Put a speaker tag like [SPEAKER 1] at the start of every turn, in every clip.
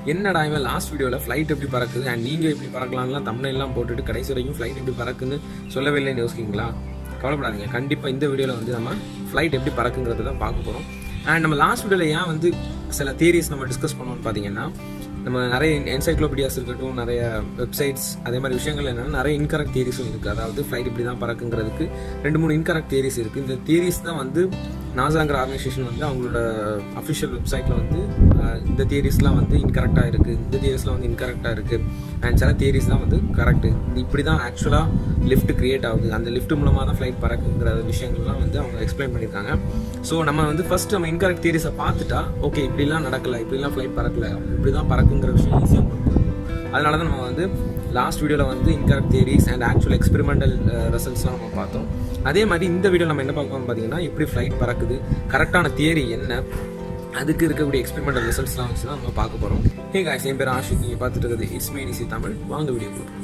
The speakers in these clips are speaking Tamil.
[SPEAKER 1] என்னடா இவன் லாஸ்ட் வீடியோவில் ஃப்ளைட் எப்படி பறக்குது அண்ட் நீங்கள் எப்படி பறக்கலாம்லாம் தமிழ்லாம் போட்டுட்டு கடைசி வரைக்கும் ஃப்ளைட் எப்படி பறக்குன்னு சொல்லவே இல்லைன்னு யோசிக்கிங்களா கவலைப்படாதீங்க கண்டிப்பாக இந்த வீடியோவில் வந்து நம்ம ஃப்ளைட் எப்படி பறக்குங்கிறது தான் பார்க்க போகிறோம் அண்ட் நம்ம லாஸ்ட் வீடியோவில் ஏன் வந்து சில தியரிஸ் நம்ம டிஸ்கஸ் பண்ணோம்னு பார்த்தீங்கன்னா நம்ம நிறைய என்சைக்ளோபீடியாஸ் இருக்கட்டும் நிறைய வெப்சைட்ஸ் அதே மாதிரி விஷயங்கள் என்னன்னா நிறைய இன்கரெக்ட் தியரிஸும் இருக்குது அதாவது ஃப்ளைட் இப்படி தான் பறக்குங்கிறதுக்கு ரெண்டு மூணு இன்கரெக்ட் தியரிஸ் இருக்குது இந்த தியரிஸ் தான் வந்து நாசாங்கிற ஆர்கனைசேஷன் வந்து அவங்களோட அஃபிஷியல் வெப்சைட்டில் வந்து அஹ், இந்த தியரிஸ்லாம் வந்து இன்கரெக்டாக இருக்குது இந்த தியரிஸ்லாம் வந்து இன்கரெக்டாக இருக்குது அண்ட் சில தியரிஸ் தான் வந்து கரெக்டு இப்படி தான் ஆக்சுவலாக லிஃப்ட் கிரியேட் ஆகுது அந்த லிஃப்ட் மூலமாக தான் ஃப்ளைட் பறக்குங்கிற விஷயங்கள்லாம் வந்து அவங்க எக்ஸ்பிளைன் பண்ணியிருக்காங்க ஸோ நம்ம வந்து ஃபர்ஸ்ட் நம்ம இன்கரெக்ட் தியரிஸை பார்த்துட்டா ஓகே இப்படிலாம் நடக்கல இப்படிலாம் ஃப்ளைட் பறக்கல இப்படி தான் பறக்குங்கிற விஷயம் ஈஸியாக புரிஞ்சுக்கணும் அதனால தான் நம்ம வந்து லாஸ்ட் வீடியோவில் வந்து incorrect theories and actual experimental ரிசல்ட்ஸ்லாம் நம்ம பார்த்தோம் அதே மாதிரி இந்த வீடியோ நம்ம என்ன பார்க்கணும்னு பார்த்தீங்கன்னா எப்படி ஃப்ளைட் பறக்குது கரெக்டான தியரி என்ன அதுக்கு இருக்கக்கூடிய எக்ஸ்பெரிமெண்டல் ரிசல்ட்ஸ்லாம் வச்சு தான் நம்ம பார்க்க போகிறோம் ஹே காய்ஸ் என் பேர் ஆஷிக் நீங்கள் பார்த்துட்டு இருக்கிறது இட்ஸ் மீடிசி தமிழ் வாங்க வீடியோ போகிறோம்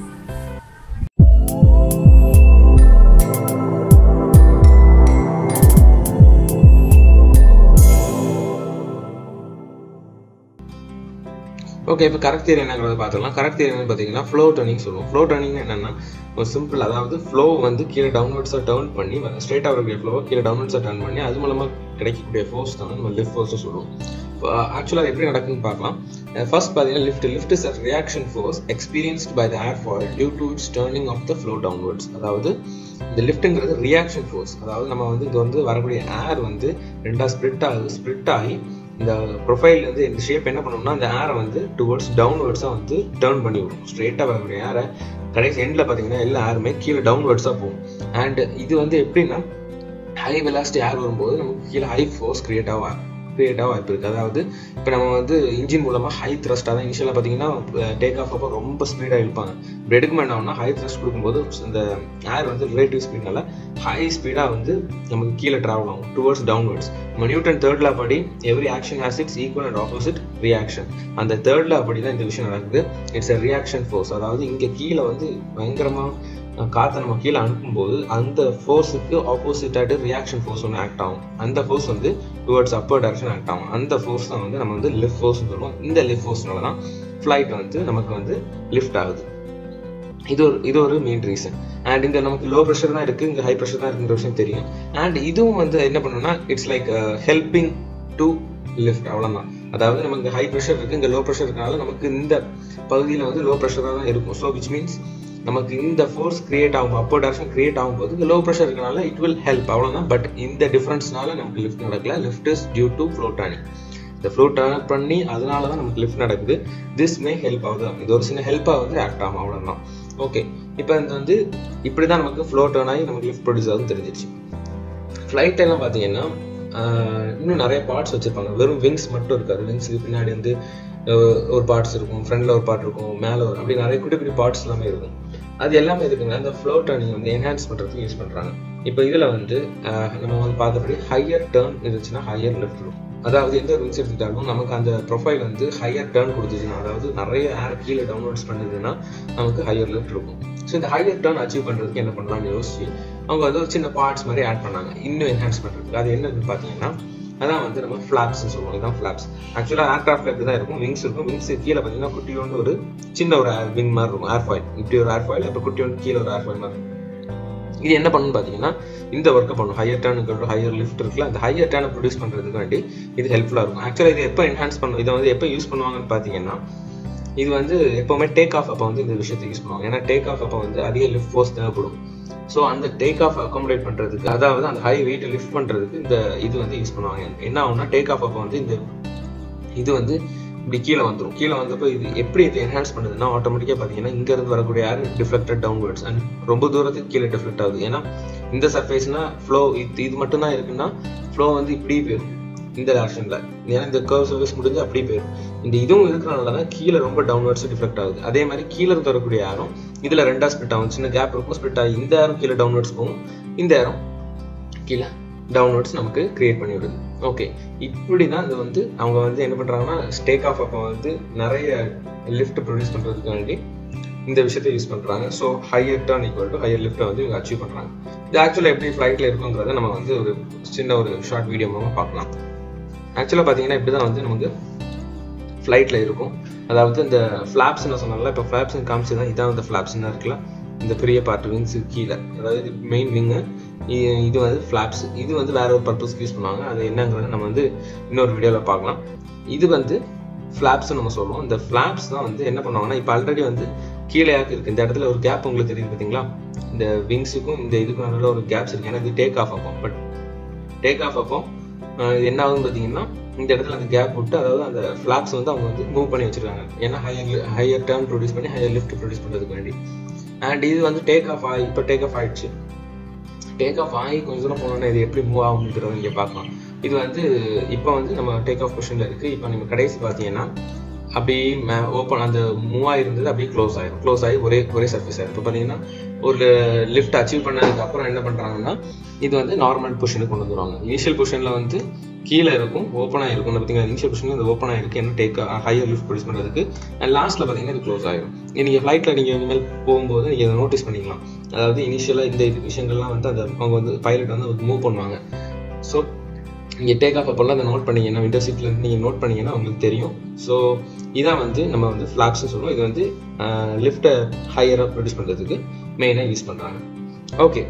[SPEAKER 1] ஓகே இப்போ கரெக்ட் தியரி என்னங்கிறத பார்த்துக்கலாம் கரெக்ட் தியரி என்னன்னு பார்த்தீங்கன்னா ஃப்ளோ டர்னிங் சொல்லுவோம் ஃப்ளோ டர்னிங் என்னன்னா ஒரு சிம்பிள் அதாவது ஃப்ளோ வந்து கீழே டவுன்வர்ட்ஸாக டர்ன் பண்ணி ஸ்ட்ரெயிட்டாக வரக்கூடிய ஃப்ளோவை கீழே டவுன்வர்ட்ஸாக டர்ன் பண்ணி அது மூலமாக கிடைக்கக்கூடிய ஃபோர்ஸ் தான் நம்ம லிஃப்ட் ஃபோர்ஸ் சொல்லுவோம் ஆக்சுவலாக எப்படி நடக்குன்னு பார்க்கலாம் ஃபர்ஸ்ட் பார்த்தீங்கன்னா lift lift is a reaction force experienced by the airfoil due to its turning of the flow downwards அதாவது இந்த லிஃப்ட்டுங்கிறது ரியாக்ஷன் ஃபோர்ஸ் அதாவது நம்ம வந்து இது வந்து வரக்கூடிய ஏர் வந்து ரெண்டாக ஸ்ப்ளிட் ஆகுது ஸ்ப்ளிட் ஆகி இந்த ப்ரொஃபைல் வந்து இந்த ஷேப் என்ன பண்ணணும்னா அந்த ஏரை வந்து டுவர்ட்ஸ் டவுன்வர்ட்ஸாக வந்து டர்ன் பண்ணி விடும் ஸ்ட்ரெயிட்டாக வரக்கூடிய ஏரை கடைசி எண்டில் பார்த்தீங்கன்னா எல்லா ஏருமே கீழே டவுன்வர்ட்ஸாக போகும் அண்ட் இது வந்து எப்படின்னா ஹை வெலாசிட்டி ஏர் வரும்போது நமக்கு கீழே ஹை ஃபோர்ஸ் கிரியேட் ஆகும் கிரியேட் ஆக வாய்ப்பு இருக்குது அதாவது இப்போ நம்ம வந்து இன்ஜின் மூலமாக ஹை த்ரஸ்ட் அதான் இனிஷியலாக பார்த்தீங்கன்னா டேக் ஆஃப் அப்போ ரொம்ப ஸ்பீடாக இழுப்பாங்க இப்படி எடுக்க என்ன ஆகும்னா ஹை த்ரஸ்ட் கொடுக்கும்போது இந்த ஏர் வந்து ரிலேட்டிவ் ஸ்பீட்னால ஹை ஸ்பீடாக வந்து நமக்கு கீழே ட்ராவல் ஆகும் டுவர்ட்ஸ் டவுன்வர்ட்ஸ் நம்ம நியூட்டன் தேர்ட் லா படி every action has its equal and opposite reaction அந்த தேர்ட் லா படி தான் இந்த விஷயம் நடக்குது இட்ஸ் அ ரியாக்ஷன் ஃபோர்ஸ் அதாவது இங்கே கீழே வந்து பயங்கரமாக காற்றை நம்ம கீழே அனுப்பும்போது அந்த ஃபோர்ஸுக்கு ஆப்போசிட்டாட்டு ரியாக்ஷன் ஃபோர்ஸ் ஒன்று ஆக்ட் ஆகும் அந்த ஃபோர்ஸ் வந்து டுவர்ட்ஸ் அப்பர் டைரக்ஷன் ஆக்ட் ஆகும் அந்த ஃபோர்ஸ் தான் வந்து நம்ம வந்து லிஃப்ட் ஃபோர்ஸ் சொல்லுவோம் இந்த லிஃப்ட் ஃபோர்ஸ்னால தான் ஃப்ளைட் வந்து நமக்கு வந்து லிஃப்ட் ஆகுது இது ஒரு இது ஒரு மெயின் ரீசன் அண்ட் இந்த நமக்கு லோ ப்ரெஷர் தான் இருக்கு இங்கே ஹை ப்ரெஷர் தான் இருக்குங்கிற விஷயம் தெரியும் அண்ட் இதுவும் வந்து என்ன பண்ணணும்னா it's like helping to lift அவ்வளோதான் அதாவது நமக்கு ஹை ப்ரெஷர் இருக்கு இங்கே லோ ப்ரெஷர் இருக்கனால நமக்கு இந்த பகுதியில் வந்து லோ ப்ரெஷராக தான் இருக்கும் ஸோ விச் மீன்ஸ் நமக்கு இந்த ஃபோர்ஸ் கிரியேட் ஆகும் அப்போ டேரக்ஷன் கிரியேட் ஆகும்போது இந்த லோ ப்ரெஷர் இருக்கனால இட் வில் ஹெல்ப் அவ்வளோதான் பட் இந்த டிஃப்ரென்ஸ்னால நமக்கு லிஃப்ட் நடக்கல lift is due to flow turning இந்த ஃப்ளோ டர்ன் பண்ணி அதனால தான் நமக்கு லிஃப்ட் நடக்குது திஸ் மே ஹெல்ப் ஆகுது இது ஒரு சின்ன ஹெல்ப்பாக வந்து ஆக்ட் ஆகும் அவ்வளோதான் ஓகே இப்போ இந்த வந்து இப்படி தான் நமக்கு ஃப்ளோ டர்ன் ஆகி நமக்கு லிஃப்ட் ப்ரொடியூஸ் ஆகுதுன்னு தெரிஞ்சிச்சு ஃப்ளைட் எல்லாம் பார்த்தீங்கன்னா இன்னும் நிறைய பார்ட்ஸ் வச்சிருப்பாங்க வெறும் விங்ஸ் மட்டும் இருக்காது விங்ஸுக்கு பின்னாடி வந்து ஒரு பார்ட்ஸ் இருக்கும் ஃப்ரண்ட்ல ஒரு பார்ட் இருக்கும் மேலே ஒரு அப்படி நிறைய குட்டி குட்டி பார்ட்ஸ் எல்லாமே இருக்கும் அது எல்லாமே இருக்குங்க அந்த ஃப்ளோ டர்னிங் வந்து என்ஹான்ஸ் பண்ணுறதுக்கு யூஸ் பண்ணுறாங்க இப்போ இதில் வந்து நம்ம வந்து பார்த்தபடி ஹையர் டர்ன் இருந்துச்சுன்னா ஹையர் லெஃப்ட் இருக்கும் அதாவது எந்த விங்ஸ் எடுத்துக்கிட்டாலும் நமக்கு அந்த ப்ரொஃபைல் வந்து ஹையர் டர்ன் கொடுத்துச்சுன்னா அதாவது நிறைய ஏர் கீழே டவுன்லோட்ஸ் பண்ணுதுன்னா நமக்கு ஹையர் லெஃப்ட் இருக்கும் ஸோ இந்த ஹையர் டர்ன் அச்சீவ் பண்ணுறதுக்கு என்ன பண்ணலாம்னு யோசிச்சு அவங்க வந்து ஒரு சின்ன பார்ட்ஸ் மாதிரி ஆட் பண்ணாங்க இன்னும் என்ஹான்ஸ் பண்ணுறதுக்கு அது என்னன்னு பார்த்தீங்கன்னா அதான் வந்து நம்ம ஃபிளாப்ஸ் சொல்லுவோம் இதுதான் ஃபிளாப்ஸ் ஆக்சுவலாக ஏர்கிராஃப்ட்ல இப்படி தான் இருக்கும் விங்ஸ் இருக்கும் விங்ஸ் கீழே பார்த்தீங்கன்னா குட்டியோண்டு ஒரு சின்ன ஒரு விங் மாதிரி இருக்கும் ஏர் ஃபாயில் இப்படி ஒரு ஏர் ஃபாயில் அப்புறம் குட்டியோண்டு கீழே ஒரு ஏர் ஃபாயில் மாதிரி இருக்கும் இது என்ன பண்ணுன்னு பார்த்தீங்கன்னா இந்த ஒர்க்கை பண்ணும் ஹையர் டேனுக்கு ஹையர் லிஃப்ட் இருக்குல்ல அந்த ஹையர் டேனை ப்ரொடியூஸ் பண்ணுறதுக்கு வேண்டி இது ஹெல்ப்ஃபுல்லாக இருக்கும் ஆக்சுவலாக இது எப்போ என்ஹான்ஸ் பண்ணும் இதை வந்து எப்போ யூஸ் பண்ணுவாங்கன்னு பார்த்தீங்கன்னா இது வந்து எப்போவுமே டேக் ஆஃப் அப்போ வந்து இந்த விஷயத்தை யூஸ் பண்ணுவாங்க ஏன்னா டேக் ஆஃப் அப்போ வந்து அதிக லிஃப்ட் ஃபோர்ஸ் தேவைப்படும் ஸோ அந்த டேக் ஆஃப் அக்காமடேட் பண்ணுறதுக்கு அதாவது அந்த ஹை வெயிட் லிஃப்ட் பண்ணுறதுக்கு இந்த இது வந்து யூஸ் பண்ணுவாங்க என்ன ஆகும்னா டேக் ஆஃப் அப்போ வந்து இந்த இது வந்து இப்படி கீழே வந்துடும் கீழே வந்தப்போ இது எப்படி இது என்ஹான்ஸ் பண்ணுதுன்னா ஆட்டோமேட்டிக்காக பார்த்தீங்கன்னா இங்கேருந்து வரக்கூடிய ஏர் டிஃப்ளெக்டட் டவுன்வர்ட்ஸ் அண்ட் ரொம்ப தூரத்துக்கு கீழே டிஃப்ளெக்ட் ஆகுது ஏன்னா இந்த சர்ஃபேஸ்னா ஃப்ளோ இது இது மட்டும் தான் இருக்குன்னா ஃப்ளோ வந்து இப்படி போயிடும் இந்த டேரக்ஷனில் ஏன்னா இந்த கர்வ் சர்ஃபேஸ் முடிஞ்சு அப்படியே போயிடும் இந்த இதுவும் இருக்கிறனால தான் கீழே ரொம்ப டவுன்வர்ட்ஸ் டிஃப்ளெக்ட் ஆகுது அதே மாதிரி கீழே இருந்து வரக்கூடிய ஏரும் இதில் ரெண்டாக ஸ்பிட் ஆகும் சின்ன கேப் இருக்கும் ஸ்பிட் ஆகி இந்த ஏரும் கீழே டவுன்வர்ட்ஸ் போகும் இந்த ஏரும் கீழே டவுன்வர்ட்ஸ் நமக்கு கிரியேட் பண்ணி விடுது ஓகே இப்படி தான் இது வந்து அவங்க வந்து என்ன பண்ணுறாங்கன்னா ஸ்டேக் ஆஃப் அப்போ வந்து நிறைய லிஃப்ட் ப்ரொடியூஸ் பண்ணுறதுக்கு வேண்டி இந்த விஷயத்தை யூஸ் பண்ணுறாங்க so higher turn equal to higher லிஃப்ட்டை வந்து இவங்க அச்சீவ் பண்ணுறாங்க இது ஆக்சுவலாக எப்படி ஃப்ளைட்டில் இருக்குங்கிறத நம்ம வந்து ஒரு சின்ன ஒரு ஷார்ட் வீடியோ மூலமாக பார்க்கலாம் ஆக்சுவலாக பார்த்தீங்கன்னா இப்படி தான் வந்து நமக்கு ஃப்ளைட்டில் இருக்கும் அதாவது இந்த ஃப்ளாப்ஸ் நான் சொன்னால இப்போ ஃப்ளாப்ஸ் காமிச்சு தான் இதான் வந்து ஃப்ளாப்ஸ்னு இருக்குல்ல இந்த பெரிய பார்ட் விங்ஸு கீழே அதாவது இது மெயின் விங்கு இது வந்து ஃப்ளாப்ஸ் இது வந்து வேற ஒரு பர்பஸ்க்கு யூஸ் பண்ணுவாங்க அது என்னங்கிறத நம்ம வந்து இன்னொரு வீடியோவில் பார்க்கலாம் இது வந்து ஃப்ளாப்ஸ் நம்ம சொல்லுவோம் இந்த ஃப்ளாப்ஸ் தான் வந்து என்ன பண்ணுவாங்கன்னா இப்போ ஆல்ரெடி வந்து கீழே இருக்கு இந்த இடத்துல ஒரு கேப் உங்களுக்கு தெரியுது பார்த்தீங்களா இந்த விங்ஸுக்கும் இந்த இதுக்கும் நடுவில் ஒரு கேப்ஸ் இருக்கு ஏன்னா இது டேக் ஆஃப் ஆகும் பட் டேக் ஆஃப் அப்போ இது என்ன ஆகுதுன்னு பார்த்தீங்கன்னா இந்த இடத்துல அந்த கேப் விட்டு அதாவது அந்த ஃப்ளாப்ஸ் வந்து அவங்க வந்து மூவ் பண்ணி வச்சிருக்காங்க ஏன்னா ஹையர் ஹையர் டேர்ன் ப்ரொடியூஸ் பண்ணி ஹையர் லிஃப்ட் ப்ரொடியூஸ் பண்ணுறதுக்கு வேண்டி அண்ட் இது வந்து டேக் ஆஃப் ஆகி இப்போ டேக் ஆஃப் ஆயிடுச்சு டேக் ஆஃப் ஆகி கொஞ்சம் தூரம் போனோன்னா இது எப்படி மூவ் ஆகுங்கிறத நீங்கள் பார்க்கலாம் இது வந்து இப்போ வந்து நம்ம டேக் ஆஃப் பொசிஷனில் இருக்குது இப்போ நீங்கள் கடைசி பார்த்தீங்கன்னா அப்படி ஓப்பன் அந்த மூவ் ஆயிருந்தது அப்படியே க்ளோஸ் ஆயிரும் க்ளோஸ் ஆகி ஒரே ஒரே சர்ஃபேஸ் ஆயிரும் இப்போ பார்த்தீங்கன்னா ஒரு லிஃப்ட் அச்சீவ் பண்ணதுக்கு அப்புறம் என்ன பண்ணுறாங்கன்னா இது வந்து நார்மல் பொசிஷனுக்கு கொண்டு வந்துருவாங்க இனிஷியல் பொசிஷனில் வந்து கீழே இருக்கும் ஓப்பனாக இருக்கும் பார்த்தீங்கன்னா இனிஷியல் பொசிஷனில் இந்த ஓப்பனாக இருக்கு என்ன டேக் ஹையர் லிஃப்ட் ப்ரொடியூஸ் பண்ணுறதுக்கு அண்ட் லாஸ்ட்டில் பார்த்தீங்கன்னா இது க்ளோஸ் ஆயிரும் நீங்கள் ஃப்ளைட்டில் நீங்கள் இனிமேல் போகும்போது நீங்கள் இதை நோட்டீஸ் பண்ணிக்கலாம் அதாவது இனிஷியலாக இந்த விஷயங்கள்லாம் வந்து அந்த அவங்க வந்து பைலட் வந்து மூவ் பண்ணுவாங்க ஸோ நீங்கள் டேக் ஆஃப் அப்போல்லாம் அதை நோட் பண்ணீங்கன்னா விண்டோ சீட்டில் இருந்து நீங்கள் நோட் பண்ணீங்கன்னா உங்களுக்கு தெரியும் ஸோ இதான் வந்து நம்ம வந்து ஃப்ளாப்ஸ்னு சொல்லுவோம் இது வந்து லிஃப்ட்டை ஹையராக ப்ரொடியூஸ் பண்ணுறதுக்கு மெயினாக யூஸ் பண்ணுறாங்க ஓகே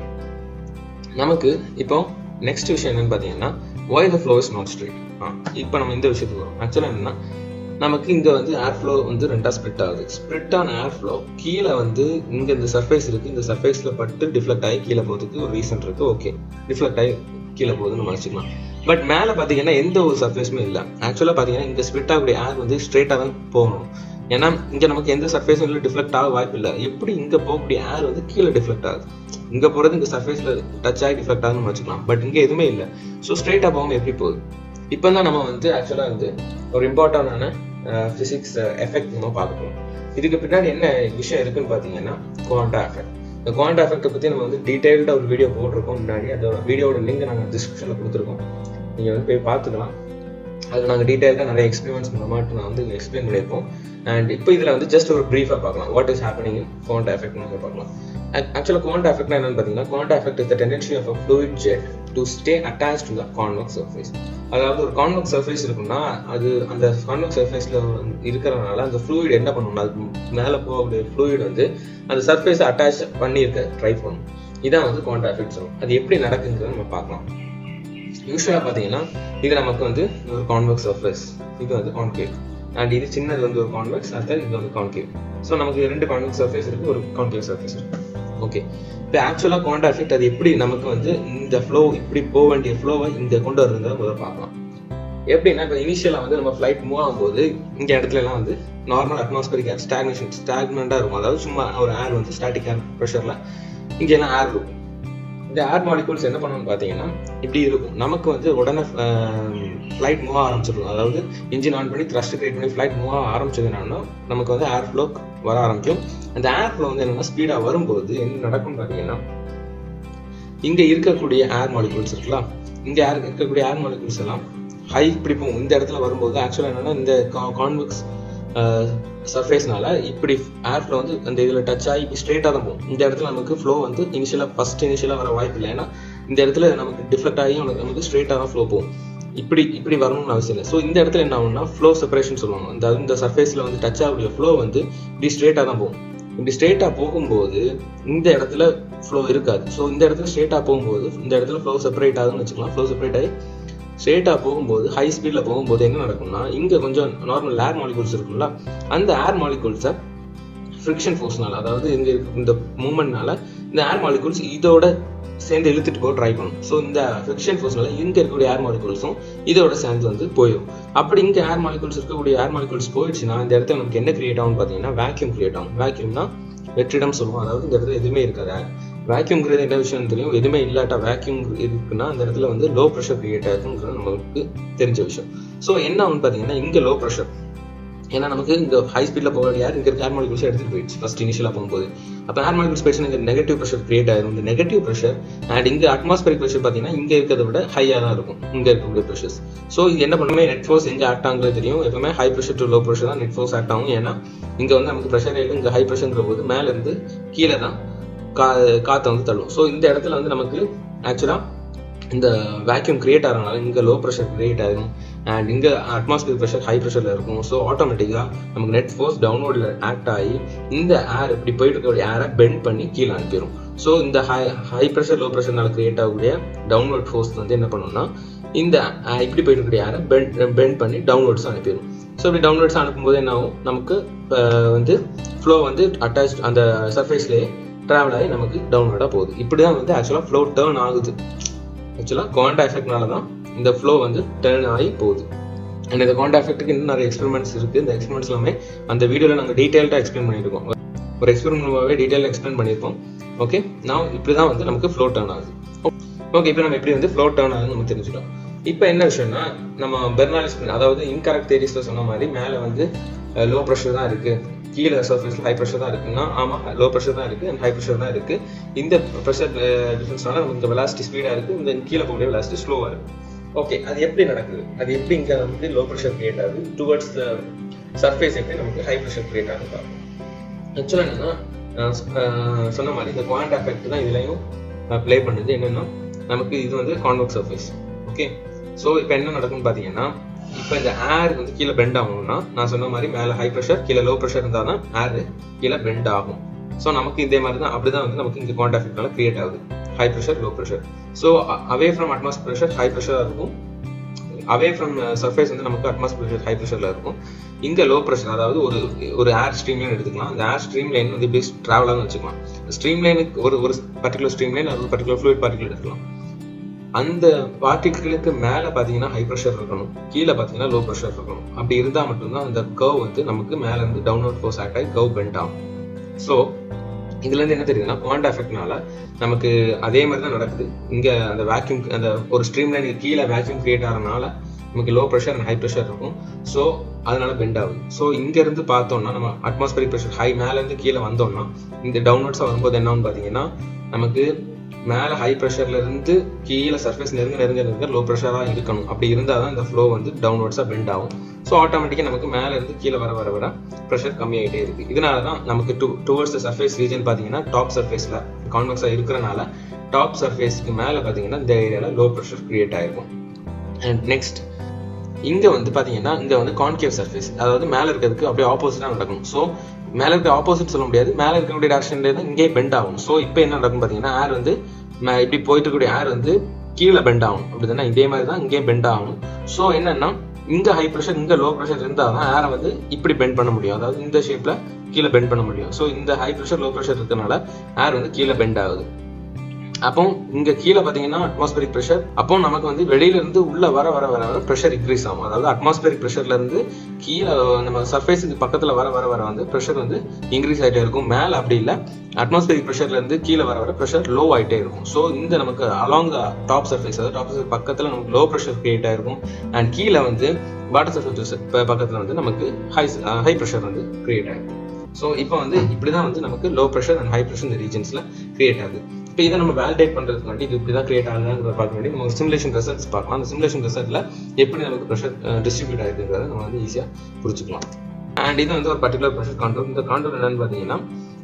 [SPEAKER 1] நமக்கு இப்போ நெக்ஸ்ட் விஷயம் என்னன்னு பார்த்தீங்கன்னா why the flow is not straight ஆ இப்போ நம்ம இந்த விஷயத்துக்கு வரும் ஆக்சுவலாக என்னன்னா நமக்கு இங்கே வந்து ஏர் ஃப்ளோ வந்து ரெண்டாக ஸ்ப்ளிட் ஆகுது ஸ்ப்ளிட் ஆன ஏர் ஃப்ளோ கீழே வந்து இங்கே இந்த சர்ஃபேஸ் இருக்குது இந்த சர்ஃபேஸில் பட்டு டிஃப்ளெக்ட் ஆகி கீழே போகிறதுக்கு ஒரு ரீசன் இருக்குது ஓகே டிஃப்ளெக்ட் ஆகி கீழே போகுதுன்னு நம்ம வச்சுக்கலாம் பட் மேலே பார்த்தீங்கன்னா எந்த ஒரு சர்ஃபேஸுமே இல்லை ஆக்சுவலாக பார்த்தீங்கன்னா இங்கே ஸ்ப்ளிட் ஆகக்கூடிய ஏர் வந்து ஸ்ட்ரெயிட்டாக தான் போகணும் ஏன்னா இங்கே நமக்கு எந்த சர்ஃபேஸும் இல்லை டிஃப்ளெக்ட் ஆக வாய்ப்பு இல்லை எப்படி இங்கே போகக்கூடிய ஏர் வந்து கீழே டிஃப்ளெக்ட் ஆகுது இங்கே போகிறது இந்த சர்ஃபேஸில் டச் ஆகி டிஃப்ளெக்ட் ஆகுதுன்னு வச்சுக்கலாம் பட் இங்கே எதுவுமே இல்லை ஸோ ஸ்ட்ரெயிட்டாக போகாமல் எப்படி போகுது இப்போ தான் நம்ம வந்து ஆக்சுவலாக வந்து ஒரு இம்பார்ட்டண்டான ஃபிசிக்ஸ் எஃபெக்ட் நம்ம பார்க்க போகிறோம் இதுக்கு பின்னாடி என்ன விஷயம் இருக்குன்னு பார்த்தீங்கன்னா குவாண்டா எஃபெக்ட் இந்த குவாண்டா எஃபெக்ட்டை பற்றி நம்ம வந்து டீட்டெயில்டாக ஒரு வீடியோ போட்டிருக்கோம் முன்னாடி அதோட வீடியோட லிங்க் நாங்கள் டிஸ்கிரிப்ஷனில் கொடுத்துருக்கோம் நீங்கள் வந்து போய் பார்த்துக்கலாம் அதில் நாங்கள் டீட்டெயிலாக நிறைய எக்ஸ்பீரியன்ஸ் மூலமாட்டு நான் வந்து எக்ஸ்பிளைன் பண்ணியிருப்போம் அண்ட் இப்போ இதில் வந்து ஜஸ்ட் ஒரு ப்ரீஃபாக பார்க்கலாம் what is happening in Coanda effect நம்ம பார்க்கலாம் ஆக்சுவலாக குவாண்டா எஃபெக்ட்னா என்னன்னு பார்த்தீங்கன்னா Coanda effect is the tendency of a fluid jet to stay attach to the convex surface அதாவது ஒரு கான்வெக்ஸ் சர்ஃபேஸ் இருக்குன்னா அது அந்த கான்வெக்ஸ் சர்ஃபேஸில் இருக்கிறதுனால அந்த ஃப்ளூயிட் என்ன பண்ணணும் அது மேலே போகக்கூடிய ஃப்ளூயிட் வந்து அந்த சர்ஃபேஸை அட்டாச் பண்ணியிருக்க ட்ரை பண்ணும் இதான் வந்து குவாண்டா எஃபெக்ட் சொல்லும் அது எப்படி நடக்குங்கிறத நம்ம பார்க்கலாம் யூஸ்வலாக பார்த்தீங்கன்னா இது நமக்கு வந்து ஒரு கான்வெக்ஸ் சர்ஃபேஸ் இது வந்து கான்கேவ் அண்ட் இது சின்னது வந்து ஒரு கான்வெக்ஸ் அடுத்தது இது வந்து கான்கேவ் ஸோ நமக்கு ரெண்டு கான்வெக்ஸ் சர்ஃபேஸ் இருக்கு ஒரு கான்கேவ் சர்ஃபேஸ் இருக்கு ஓகே இப்போ ஆக்சுவலாக குவாண்டா எஃபெக்ட் அது எப்படி நமக்கு வந்து இந்த ஃப்ளோ இப்படி போக வேண்டிய ஃப்ளோவை இங்கே கொண்டு வரதுங்கிறத முதல்ல பார்க்கலாம் எப்படின்னா இப்போ இனிஷியலாக வந்து நம்ம ஃப்ளைட் மூவ் ஆகும்போது இந்த இடத்துல எல்லாம் வந்து நார்மல் அட்மாஸ்பரிக் ஏர் ஸ்டாக்னேஷன் ஸ்டாக்மெண்ட்டாக இருக்கும் அதாவது சும்மா ஒரு ஏர் வந்து ஸ்டாட்டிக் ஏர் ப்ரெஷரில் இங்கே எல்லாம் ஏர் இருக்கும் இந்த ஏர் மாலிகூல்ஸ் என்ன பண்ணணும்னு பார்த்தீங்கன்னா இப்படி இருக்கும் நமக்கு வந்து உடனே ஃப்ளைட் மூவ் ஆரம்பிச்சிடும் அதாவது இன்ஜின் ஆன் பண்ணி த்ரஸ்ட் கிரியேட் பண்ணி ஃப்ளைட் மூவ் ஆக ஆரம்பிச்சதுனால நமக்கு வந்து ஏர் ஃப்ளோ வர ஆரம்பிக்கும் அந்த ஏர் ஃப்ளோ வந்து என்னன்னா ஸ்பீடாக வரும்போது என்ன நடக்கும்னு பார்த்தீங்கன்னா இங்கே இருக்கக்கூடிய ஏர் மாலிகூல்ஸ் இருக்கலாம் இங்கே ஏர் இருக்கக்கூடிய ஏர் மாலிகூல்ஸ் எல்லாம் ஹை இப்படி போகும் இந்த இடத்துல வரும்போது ஆக்சுவலாக என்னன்னா இந்த கான்வெக்ஸ் சர்ஃபேஸ்னால இப்படி ஏர் ஃப்ளோ வந்து அந்த இதில் டச் ஆகி இப்படி ஸ்ட்ரெயிட்டாக தான் போகும் இந்த இடத்துல நமக்கு ஃப்ளோ வந்து இனிஷியலாக ஃபர்ஸ்ட் இனிஷியலாக வர வாய்ப்பு இல்லை ஏன்னா இந்த இடத்துல நமக்கு டிஃப்ளெக்ட் ஆகி நமக்கு நமக்கு ஸ்ட்ரெயிட்டாக தான் ஃப்ளோ போகும் இப்படி இப்படி வரணும்னு அவசியம் இல்லை ஸோ இந்த இடத்துல என்ன ஆகும்னா ஃப்ளோ செப்பரேஷன் சொல்லுவாங்க இந்த இந்த சர்ஃபேஸில் வந்து டச் ஆகக்கூடிய ஃப்ளோ வந்து இப்படி ஸ்ட்ரெயிட்டாக தான் போகும் இப்படி ஸ்ட்ரெயிட்டாக போகும்போது இந்த இடத்துல ஃப்ளோ இருக்காது ஸோ இந்த இடத்துல ஸ்ட்ரெயிட்டாக போகும்போது இந்த இடத்துல ஃப்ளோ செப்பரேட் ஆகுதுன்னு வச்சுக்கலாம் ஃப்ளோ செப்பரேட் ஆகி ஸ்ட்ரெயிட்டாக போகும்போது ஹை ஸ்பீடில் போகும்போது என்ன நடக்கும்னா இங்கே கொஞ்சம் நார்மல் ஏர் மாலிகூல்ஸ் இருக்கும்ல அந்த ஏர் மாலிகூல்ஸை ஃப்ரிக்ஷன் ஃபோர்ஸ்னால அதாவது இங்க இருக்க இந்த மூமெண்ட்னால இந்த ஏர் மாலிகூல்ஸ் இதோட சேர்ந்து இழுத்துட்டு போக ட்ரை பண்ணும் ஸோ இந்த ஃப்ரிக்ஷன் ஃபோர்ஸ்னால இங்க இருக்கக்கூடிய ஏர் மாலிகூல்ஸும் இதோட சேர்ந்து வந்து போயிடும் அப்படி இங்க ஏர் மாலிகூல்ஸ் இருக்கக்கூடிய ஏர் மாலிகூல்ஸ் போயிடுச்சுன்னா இந்த இடத்துல நமக்கு என்ன கிரியேட் ஆகும்னு பார்த்தீங்கன்னா வேக்யூம் கிரியேட் ஆகும் வேக்யூம்னா வெற்றிடம் சொல்லுவோம் அதாவது இந்த இடத்துல எதுவுமே இருக்காது வேக்யூம்ங்கிறது என்ன விஷயம் தெரியும் எதுவுமே இல்லாட்டா வேக்யூம் இருக்குன்னா அந்த இடத்துல வந்து லோ ப்ரெஷர் கிரியேட் ஆகுங்கிறது நமக்கு தெரிஞ்ச விஷயம் ஸோ என்ன ஆகும்னு பார்த்தீங்கன்னா இங்கே லோ ப்ரெஷர் ஏன்னா நமக்கு இந்த ஹை ஸ்பீடில் போக யார் இங்கே இருக்க ஏர் மாலிகூல்ஸ் எடுத்துகிட்டு போயிடுச்சு ஃபர்ஸ்ட் இனிஷியலாக போகும்போது அப்போ ஏர் மாலிகூல்ஸ் போயிடுச்சு இங்கே நெகட்டிவ் ப்ரெஷர் கிரியேட் ஆயிரும் இந்த நெகட்டிவ் ப்ரெஷர் அண்ட் இங்கே அட்மாஸ்பரிக் ப்ரெஷர் பார்த்தீங்கன்னா இங்கே இருக்கிறத விட ஹையாக தான் இருக்கும் இங்கே இருக்கக்கூடிய ப்ரெஷர்ஸ் ஸோ இது என்ன பண்ணுமே நெட் ஃபோர்ஸ் எங்கே ஆக்ட் ஆகுங்கிறது தெரியும் எப்பவுமே high pressure to low pressure தான் நெட் ஃபோர்ஸ் ஆக்ட் ஆகும் ஏன்னா இங்கே வந்து நமக்கு ப்ரெஷர் இல்லை இங்கே ஹை ப்ரெஷர்ங்கிற போது மேலேருந்து கீழே தான் கா காற்றை வந்து தள்ளும் ஸோ இந்த இடத்துல வந்து நமக்கு ஆக்சுவலாக இந்த வேக்யூம் கிரியேட் ஆகிறனால இங்கே லோ ப்ரெஷர் கிரியேட் ஆகும் அண்ட் இங்கே அட்மாஸ்பியர் ப்ரெஷர் ஹை ப்ரெஷரில் இருக்கும் ஸோ ஆட்டோமேட்டிக்காக நமக்கு நெட் ஃபோர்ஸ் டவுன்லோடில் ஆக்ட் ஆகி இந்த ஏர் இப்படி போயிட்டு இருக்கக்கூடிய ஏரை பெண்ட் பண்ணி கீழே அனுப்பிடும் ஸோ இந்த ஹை ஹை ப்ரெஷர் லோ ப்ரெஷர்னால கிரியேட் ஆகக்கூடிய டவுன்லோட் ஃபோர்ஸ் வந்து என்ன பண்ணும்னா இந்த இப்படி போயிட்டு இருக்கக்கூடிய ஏரை பெண்ட் பெண்ட் பண்ணி டவுன்லோட்ஸ் அனுப்பிடும் ஸோ இப்படி டவுன்லோட்ஸ் அனுப்பும்போது என்ன ஆகும் நமக்கு வந்து ஃப்ளோ வந்து அட்டாச் அந்த சர்ஃபேஸ்லேயே ட்ராவல் ஆகி நமக்கு டவுன்லோடாக போகுது இப்படி தான் வந்து ஆக்சுவலாக ஃப்ளோ டேர்ன் ஆகுது ஆக்சுவலாக குவாண்டா எஃபெக்ட்னால தான் இந்த ஃப்ளோ வந்து டேர்ன் ஆகி போகுது அண்ட் இந்த குவாண்டா எஃபெக்ட்டுக்கு இன்னும் நிறைய எக்ஸ்பெரிமெண்ட்ஸ் இருக்குது இந்த எக்ஸ்பெரிமெண்ட்ஸ் எல்லாமே அந்த வீடியோவில் நாங்கள் டீட்டெயில்டாக எக்ஸ்பிளைன் பண்ணியிருக்கோம் ஒரு எக்ஸ்பெரிமெண்ட் மூலமாகவே டீட்டெயில் எக்ஸ்பிளைன் பண்ணியிருக்கோம் ஓகே நான் இப்படி தான் வந்து நமக்கு ஃப்ளோ டேர்ன் ஆகுது ஓகே இப்போ நம்ம எப்படி வந்து ஃப்ளோ டேர்ன் ஆகுதுன்னு நம்ம தெரிஞ்சுக்கலாம் இப்போ என்ன விஷயம்னா நம்ம பெர்னாலிஸ் அதாவது இன்கரெக்ட் தேரிஸ்ல சொன்ன மாதிரி மேலே வந்து லோ ப்ரெஷர் தான் இருக்கு கீழே சர்ஃபேஸ்ல ஹை ப்ரெஷர் தான் இருக்குன்னா ஆமா லோ ப்ரெஷர் தான் இருக்கு அண்ட் ஹை ப்ரெஷர் தான் இருக்கு இந்த ப்ரெஷர் டிஃபரன்ஸ்னால நமக்கு இந்த வெலாசிட்டி ஸ்பீடா இருக்கு இந்த கீழே போகக்கூடிய வெலாசிட்டி ஸ்லோவா இருக்கு ஓகே அது எப்படி நடக்குது அது எப்படி இங்க வந்து லோ ப்ரெஷர் கிரியேட் ஆகுது டுவர்ட்ஸ் த சர்ஃபேஸ் எப்படி நமக்கு ஹை ப்ரெஷர் கிரியேட் ஆகுது பார்ப்போம் ஆக்சுவலாக என்னன்னா சொன்ன மாதிரி இந்த குவாண்ட் எஃபெக்ட் தான் இதுலையும் ப்ளே பண்ணுது என்னன்னா நமக்கு இது வந்து கான்வெக்ஸ் சர்ஃபேஸ் ஓகே ஸோ இப்போ என்ன நடக்கும்னு பார்த்தீங்கன்னா இப்போ இந்த ஏர் வந்து கீழே பெண்ட் ஆகணும்னா நான் சொன்ன மாதிரி மேலே ஹை ப்ரெஷர் கீழே லோ ப்ரெஷர் இருந்தால் தான் ஏர் கீழே பெண்ட் ஆகும் ஸோ நமக்கு இதே மாதிரி தான் அப்படி தான் வந்து நமக்கு இங்கே கான்டாக்ட்னால கிரியேட் ஆகுது high pressure low pressure so away from atmosphere pressure high ப்ரெஷராக இருக்கும் அவே ஃப்ரம் சர்ஃபேஸ் வந்து நமக்கு அட்மாஸ்பியர் ப்ரெஷர் ஹை ப்ரெஷரில் இருக்கும் இங்கே லோ ப்ரெஷர் அதாவது ஒரு ஒரு ஏர் ஸ்ட்ரீம் லைன் எடுத்துக்கலாம் அந்த ஏர் ஸ்ட்ரீம் லைன் வந்து இப்படி ட்ராவல் ஆகும் வச்சுக்கலாம் ஸ்ட்ரீம் லைனுக்கு ஒரு ஒரு பர்டிகுலர் ஸ்ட்ரீம் லைன் அது பர்டிகுலர் ஃப்ளூயிட் பார்ட்டிகல் எடுத்துக்கலாம் அந்த பார்ட்டிகளுக்கு மேலே பார்த்தீங்கன்னா ஹை ப்ரெஷர் இருக்கணும் கீழே பார்த்தீங்கன்னா லோ ப்ரெஷர் இருக்கணும் அப்படி இருந்தால் மட்டும்தான் அந்த கர்வ் வந்து நமக்கு மேலே இருந்து டவுன்வர்ட் ஃபோர்ஸ் ஆக்ட் ஆகி கர்வ் பெண்ட் ஆகும் ஸோ இதுலேருந்து என்ன தெரியுதுன்னா குவாண்ட் எஃபெக்ட்னால நமக்கு அதே மாதிரி தான் நடக்குது இங்கே அந்த வேக்யூம் அந்த ஒரு ஸ்ட்ரீம் லைனுக்கு கீழே வேக்யூம் கிரியேட் ஆகிறனால நமக்கு low pressure and high pressure இருக்கும் ஸோ அதனால பெண்ட் ஆகுது ஸோ இங்கேருந்து பார்த்தோம்னா நம்ம அட்மாஸ்பரிக் ப்ரெஷர் ஹை மேலேருந்து கீழே வந்தோம்னா இந்த டவுன்வர்ட்ஸாக வரும்போது என்னன்னு பார்த்தீங்கன்னா நமக்கு மேலே ஹை ப்ரெஷர்ல இருந்து கீழே சர்ஃபேஸ் நெருங்க நெருங்க நெருங்க லோ ப்ரெஷராக இருக்கணும் அப்படி இருந்தால் தான் இந்த ஃப்ளோ வந்து டவுன்வர்ட்ஸாக பெண்ட் ஆகும் ஸோ ஆட்டோமேட்டிக்காக நமக்கு மேலே இருந்து கீழே வர வர வர ப்ரெஷர் கம்மியாகிட்டே இருக்கு இதனால தான் நமக்கு to towards the surface region பார்த்தீங்கன்னா டாப் சர்ஃபேஸில் கான்வெக்ஸாக இருக்கிறனால டாப் சர்ஃபேஸ்க்கு மேலே பார்த்தீங்கன்னா இந்த ஏரியாவில் லோ ப்ரெஷர் கிரியேட் ஆயிருக்கும் அண்ட் நெக்ஸ்ட் இங்க வந்து பாத்தீங்கன்னா இங்க வந்து கான்கேவ் சர்ஃபேஸ் அதாவது மேல இருக்கிறதுக்கு அப்படியே ஆப்போசிட்டா நடக்கும் ஸோ மேல இருக்க ஆப்போசிட் சொல்ல முடியாது மேல இருக்கக்கூடிய டேரக்ஷன்ல தான் இங்கே பெண்ட் ஆகும் ஸோ இப்போ என்ன நடக்கும் பாத்தீங்கன்னா ஏர் வந்து இப்படி போயிட்டு இருக்கக்கூடிய ஏர் வந்து கீழே பெண்ட் ஆகும் அப்படிதானே இதே மாதிரி தான் இங்கே பெண்ட் ஆகும் ஸோ என்னன்னா இங்க ஹை ப்ரெஷர் இங்க லோ ப்ரெஷர் இருந்தால் தான் ஏரை வந்து இப்படி பெண்ட் பண்ண முடியும் அதாவது இந்த ஷேப்ல கீழே பெண்ட் பண்ண முடியும் ஸோ இந்த ஹை ப்ரெஷர் லோ ப்ரெஷர் இருக்கனால ஏர் வந்து கீழே பெண்ட் ஆகுது அப்போ இங்க கீழே பாத்தீங்கன்னா அட்மாஸ்பரிக் ப்ரெஷர் அப்போ நமக்கு வந்து வெளியில இருந்து உள்ள வர வர வர வர ப்ரெஷர் இன்க்ரீஸ் ஆகும் அதாவது அட்மாஸ்பரிக் ப்ரெஷர்ல இருந்து கீழே நம்ம சர்ஃபேஸுக்கு பக்கத்துல வர வர வர வந்து ப்ரெஷர் வந்து இன்க்ரீஸ் ஆகிட்டே இருக்கும் மேல அப்படி இல்லை அட்மாஸ்பரிக் ப்ரெஷர்ல இருந்து கீழே வர வர ப்ரெஷர் லோ ஆயிட்டே இருக்கும் ஸோ இந்த நமக்கு அலாங் த டாப் சர்ஃபேஸ் அதாவது டாப் சர்ஃபேஸ் பக்கத்துல நமக்கு லோ ப்ரெஷர் கிரியேட் ஆயிருக்கும் அண்ட் கீழே வந்து வாட்டர் சர்ஃபேஸ் பக்கத்துல வந்து நமக்கு ஹை ஹை ப்ரெஷர் வந்து கிரியேட் ஆயிருக்கும் ஸோ இப்போ வந்து இப்படிதான் வந்து நமக்கு low pressure and high pressure இந்த ரீஜன்ஸ்ல கிரியேட் ஆகுது இப்போ இதை நம்ம வேலிடேட் பண்றதுக்கு வேண்டி இது இப்படி தான் கிரியேட் ஆகுதுங்கிறத பார்க்க வேண்டி நம்ம ஒரு சிமுலேஷன் ரிசல்ட்ஸ் பார்க்கலாம் அந்த சிமுலேஷன் ரிசல்ட்ல எப்படி நமக்கு ப்ரெஷர் டிஸ்ட்ரிபியூட் ஆயிருக்குங்கிறத நம்ம வந்து ஈஸியாக புரிஞ்சுக்கலாம் அண்ட் இது வந்து ஒரு பர்டிகுலர் ப்ரெஷர் கான்ட்ரோல் இந்த கான்ட்ரோல் என்னன்னு பார்த்தீங்கன்னா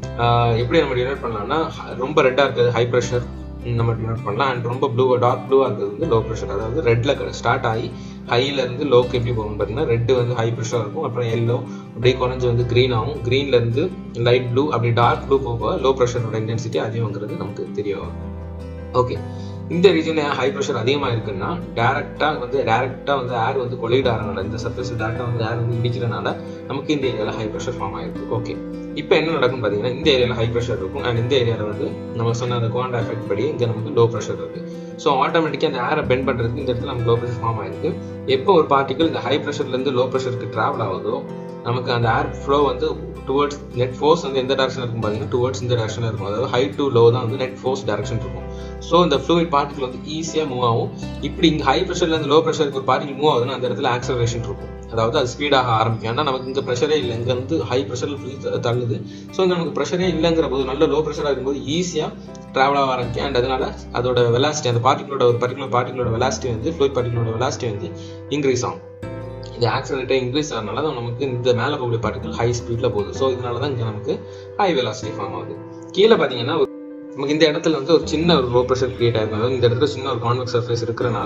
[SPEAKER 1] எப்படி நம்ம டினோட் பண்ணலாம்னா ரொம்ப ரெட்டாக இருக்குது ஹை ப்ரெஷர் நம்ம டினோட் பண்ணலாம் அண்ட் ரொம்ப ப்ளூ டார்க் ப்ளூவாக இருக்கிறது வந்து லோ ப்ரெஷர் அதாவது ரெட்ல ஸ்டார்ட் ஆகி ஹைல இருந்து லோக்கு எப்படி போகும் பார்த்தீங்கன்னா ரெட்டு வந்து ஹை ப்ரெஷராக இருக்கும் அப்புறம் எல்லோ அப்படியே குறைஞ்சி வந்து க்ரீன் ஆகும் க்ரீன்ல இருந்து லைட் ப்ளூ அப்படி டார்க் ப்ளூ போக லோ ப்ரெஷரோட இன்டென்சிட்டி அதிகங்கிறது நமக்கு தெரிய வரும் ஓகே இந்த ரீஜன்ல ஹை ப்ரெஷர் அதிகமாக இருக்குன்னா டேரக்டா வந்து டேரக்டா வந்து ஏர் வந்து கொலிட் ஆகிறனால இந்த சர்ஃபேஸ் டேரக்டா வந்து ஏர் வந்து இடிக்கிறனால நமக்கு இந்த ஏரியாவில் ஹை ப்ரெஷர் ஃபார்ம் ஆயிருக்கு ஓகே இப்போ என்ன நடக்கும் பார்த்தீங்கன்னா இந்த ஏரியாவில் ஹை ப்ரெஷர் இருக்கும் அண்ட் இந்த ஏரியாவில் வந்து நம்ம சொன்ன அந்த குவாண்டா எஃபெக்ட் படி இங்கே நமக்கு லோ ப்ரெஷர் இருக்கு ஸோ ஆட்டோமேட்டிக்காக அந்த ஏரை பெண்ட் பண்ணுறதுக்கு இந்த இடத்துல நமக்கு லோ ப்ரெஷர் ஃபார்ம் ஆயிருக்கு எப்போ ஒரு பார்ட்டிகல் இந்த ஹை ப்ரெஷர்லேருந்து லோ ப்ரெஷருக்கு ட்ராவல் ஆகுதோ நமக்கு அந்த ஏர் ஃப்ளோ வந்து டுவர்ட்ஸ் நெட் ஃபோர்ஸ் வந்து எந்த டேரக்ஷன் இருக்கும் பார்த்தீங்கன்னா டுவர்ட்ஸ் இந்த டேரக்ஷனில் இருக்கும் அதாவது ஹை டு லோ தான் வந்து நெட் ஃபோர்ஸ் டேரக்ஷன் இருக்கும் ஸோ இந்த ஃப்ளூயிட் பார்ட்டிகல் வந்து ஈஸியாக மூவ் ஆகும் இப்படி இங்கே ஹை ப்ரெஷர்லேருந்து லோ ப்ரெஷருக்கு ஒரு பார்ட்டிகல் மூவ் ஆகுதுன்னா அந்த இடத்துல ஆக்சலரேஷன் இருக்கும் அதாவது அது ஸ்பீடாக ஆரம்பிக்கும் ஏன்னா நமக்கு இங்கே ப்ரெஷரே இல்லை இங்கே வந்து ஹை ப்ரெஷரில் தள்ளுது ஸோ இங்கே நமக்கு ப்ரெஷரே இல்லைங்கிற போது நல்ல லோ ப்ரெஷராக இருக்கும்போது ஈஸியாக ட்ராவல் ஆக ஆரம்பிக்கும் அண்ட் அதனால அதோட வெலாசிட்டி அந்த பார்ட்டிகளோட ஒரு பர்டிகுலர் பார்ட்டிகளோட வெலாசிட்டி வந்து ஃப்ளூயிட் பார்ட்டிகளோட வெலாசிட்டி வந்து இன்க்ரீஸ் ஆகும் இந்த ஆக்சிடென்ட்டை இன்க்ரீஸ் ஆகிறனால தான் நமக்கு இந்த மேலே போகக்கூடிய பார்ட்டிகல் ஹை ஸ்பீடில் போகுது ஸோ இதனால தான் இங்கே நமக்கு ஹை வெலாசிட்டி ஃபார்ம் ஆகுது கீழே பார்த்தீங்கன்னா நமக்கு இந்த இடத்துல வந்து ஒரு சின்ன ஒரு லோ ப்ரெஷர் கிரியேட் ஆயிருக்கும் அதாவது இந்த இடத்துல சின்ன ஒரு கான்வெக்ஸ் சர்ஃபேஸ் இருக்கிறனால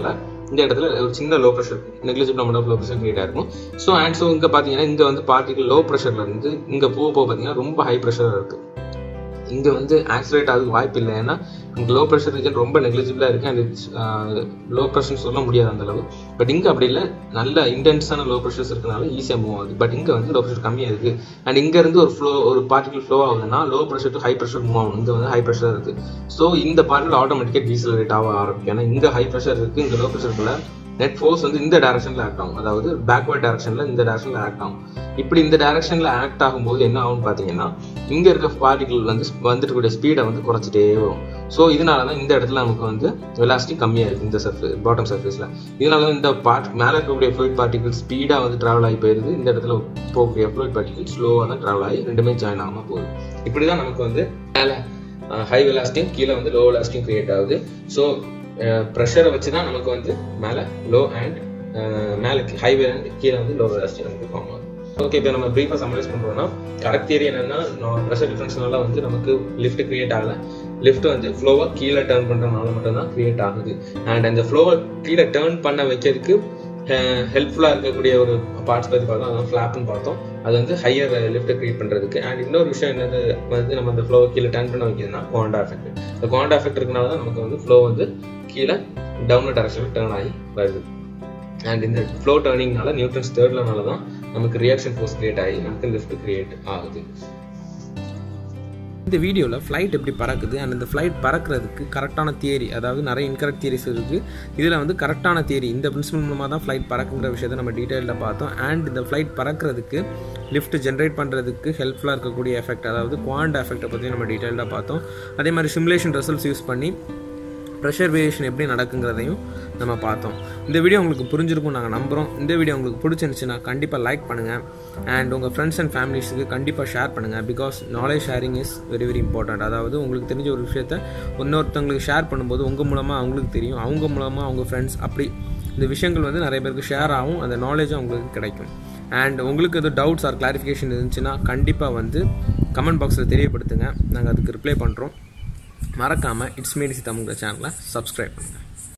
[SPEAKER 1] இந்த இடத்துல ஒரு சின்ன low pressure negligible amount of low pressure create ஆயிருக்கும் ஸோ அண்ட் ஸோ இங்கே பார்த்தீங்கன்னா இங்கே வந்து பார்ட்டிகல் லோ ப்ரெஷர்ல இருந்து இங்கே போக போக பார்த்தீங்கன்னா ரொம்ப ஹை ப்ரெஷராக இருக்கு இங்கே வந்து ஆக்சிலேட் ஆகுது வாய்ப்பு இல்லை ஏன்னா இங்கே லோ ப்ரெஷர் ரீஜன் ரொம்ப நெக்லிஜிபிளாக இருக்குது அண்ட் லோ ப்ரெஷர்னு சொல்ல முடியாது அந்த அளவு பட் இங்கே அப்படி இல்லை நல்ல இன்டென்ஸான லோ ப்ரெஷர்ஸ் இருக்கனால ஈஸியாக மூவ் ஆகுது பட் இங்கே வந்து லோ ப்ரெஷர் கம்மியாக இருக்குது அண்ட் இங்கேருந்து ஒரு ஃப்ளோ ஒரு பார்ட்டிகல் ஃப்ளோ ஆகுதுன்னா low pressure to high pressure move ஆகும் இங்கே வந்து ஹை ப்ரெஷர் இருக்குது ஸோ இந்த பார்ட்டிகல் ஆட்டோமேட்டிக்காக டீசலரேட் ஆக ஆரம்பிக்கும் ஏன்னா இங்கே ஹை ப்ரெஷர் இருக்குது இங்கே லோ ப்ரெஷருக்குள்ள நெட் ஃபோர்ஸ் வந்து இந்த டைரக்ஷன்ல ஆக்ட் ஆகும் அதாவது பேக்வர்ட் டைரக்ஷன்ல இந்த டைரக்ஷன்ல ஆக்ட் ஆகும் இப்படி இந்த டைரக்ஷன்ல ஆக்ட் ஆகும்போது என்ன ஆகும்னு பாத்தீங்கன்னா இங்க இருக்க பார்ட்டிகல் வந்து வந்துட்டு கூடிய ஸ்பீடை வந்து குறைச்சிட்டே வரும் ஸோ இதனால தான் இந்த இடத்துல நமக்கு வந்து வெலாசிட்டி கம்மியா இருக்கு இந்த சர்ஃபேஸ் பாட்டம் சர்ஃபேஸ்ல இதனால தான் இந்த பார்ட் மேல இருக்கக்கூடிய ஃப்ளூயிட் பார்ட்டிகல் ஸ்பீடா வந்து டிராவல் ஆகி போயிருது இந்த இடத்துல போகக்கூடிய ஃப்ளூயிட் பார்ட்டிகல் ஸ்லோவா தான் டிராவல் ஆகி ரெண்டுமே ஜாயின் ஆகாம போகுது இப்படிதான் நமக்கு வந்து மேல ஹை வெலாசிட்டியும் கீழே வந்து லோ வெலாசிட்டியும் கிரியேட் ஆகுது ஸோ ப்ரெஷரை வச்சு தான் நமக்கு வந்து மேலே லோ அண்ட் மேலே ஹைவே அண்ட் கீழே வந்து லோ வெலாசிட்டி நமக்கு ஃபார்ம் ஆகும் ஓகே இப்போ நம்ம ப்ரீஃபாக சம்மரைஸ் பண்ணுறோம்னா கரெக்ட் தியரி என்னன்னா ப்ரெஷர் டிஃபரன்ஸ்னால வந்து நமக்கு லிஃப்ட் கிரியேட் ஆகல லிஃப்ட் வந்து ஃப்ளோவை கீழே டேர்ன் பண்ணுறதுனால மட்டும்தான் கிரியேட் ஆகுது அண்ட் அந்த ஃப்ளோவை கீழே டேர்ன் பண்ண வைக்கிறதுக்கு ஹெல்ப்ஃபுல்லாக இருக்கக்கூடிய ஒரு பார்ட்ஸ் பற்றி பார்த்தோம் அதான் ஃப்ளாப்னு பார்த்தோம் அது வந்து ஹையர் லிஃப்ட் கிரியேட் பண்ணுறதுக்கு அண்ட் இன்னொரு விஷயம் என்னது வந்து நம்ம அந்த ஃப்ளோவை கீழே டர்ன் பண்ண வைக்கிறதுனா குவாண்டா எஃபெக்ட் இந்த குவாண்டா எஃபெக்ட் இருக்கனால தான் நமக்கு வந்து ஃப்ளோ வந்து கீழே டவுன் டைரக்ஷனில் டேர்ன் ஆகி வருது அண்ட் இந்த ஃப்ளோ டேர்னிங்னால நியூட்டன்ஸ் தேர்ட்லனால தான் நமக்கு ரியாக்ஷன் ஃபோர்ஸ் கிரியேட் ஆகி நமக்கு லிஃப்ட் கிரியேட் ஆகுது
[SPEAKER 2] இந்த வீடியோவில் ஃப்ளைட் எப்படி பறக்குது அண்ட் இந்த ஃப்ளைட் பறக்கிறதுக்கு கரெக்டான தியரி அதாவது நிறைய இன்கரெக்ட் தியரிஸ் இருக்குது இதில் வந்து கரெக்டான தியரி இந்த பிரின்சிபல் மூலமாக தான் ஃப்ளைட் பறக்குங்கிற விஷயத்தை நம்ம டீட்டெயிலில் பார்த்தோம் அண்ட் இந்த ஃப்ளைட் பறக்கிறதுக்கு லிஃப்ட் ஜென்ரேட் பண்ணுறதுக்கு ஹெல்ப்ஃபுல்லாக இருக்கக்கூடிய எஃபெக்ட் அதாவது குவாண்ட் எஃபெக்ட்டை பற்றி நம்ம டீட்டெயிலாக பார்த்தோம் அதே மாதிரி சிமுலேஷன் ரிசல்ட்ஸ் யூஸ் பண்ணி ப்ரெஷர் வேரியேஷன் எப்படி நடக்குங்கிறதையும் நம்ம பார்த்தோம் இந்த வீடியோ உங்களுக்கு புரிஞ்சிருக்கும் நாங்கள் நம்புகிறோம் இந்த வீடியோ உங்களுக்கு பிடிச்சிருந்துச்சுன்னா கண்டிப்பாக லைக் பண்ணுங்கள் அண்ட் உங்கள் ஃப்ரெண்ட்ஸ் அண்ட் ஃபேமிலிஸுக்கு கண்டிப்பாக ஷேர் பண்ணுங்கள் because knowledge sharing is very very important அதாவது உங்களுக்கு தெரிஞ்ச ஒரு விஷயத்த இன்னொருத்தவங்களுக்கு ஷேர் பண்ணும்போது உங்கள் மூலமாக அவங்களுக்கு தெரியும் அவங்க மூலமாக அவங்க ஃப்ரெண்ட்ஸ் அப்படி இந்த விஷயங்கள் வந்து நிறைய பேருக்கு ஷேர் ஆகும் அந்த நாலேஜும் அவங்களுக்கு கிடைக்கும் அண்ட் உங்களுக்கு எதுவும் டவுட்ஸ் ஆர் கிளாரிஃபிகேஷன் இருந்துச்சுன்னா கண்டிப்பாக வந்து கமெண்ட் பாக்ஸில் தெரியப்படுத்துங்க நாங்கள் அதுக்கு ரிப்ளை பண்ணுறோம் மறக்காமல் இட்ஸ் மேடிசி தமிழ் சேனலை சப்ஸ்கிரைப் பண்ணுங்கள்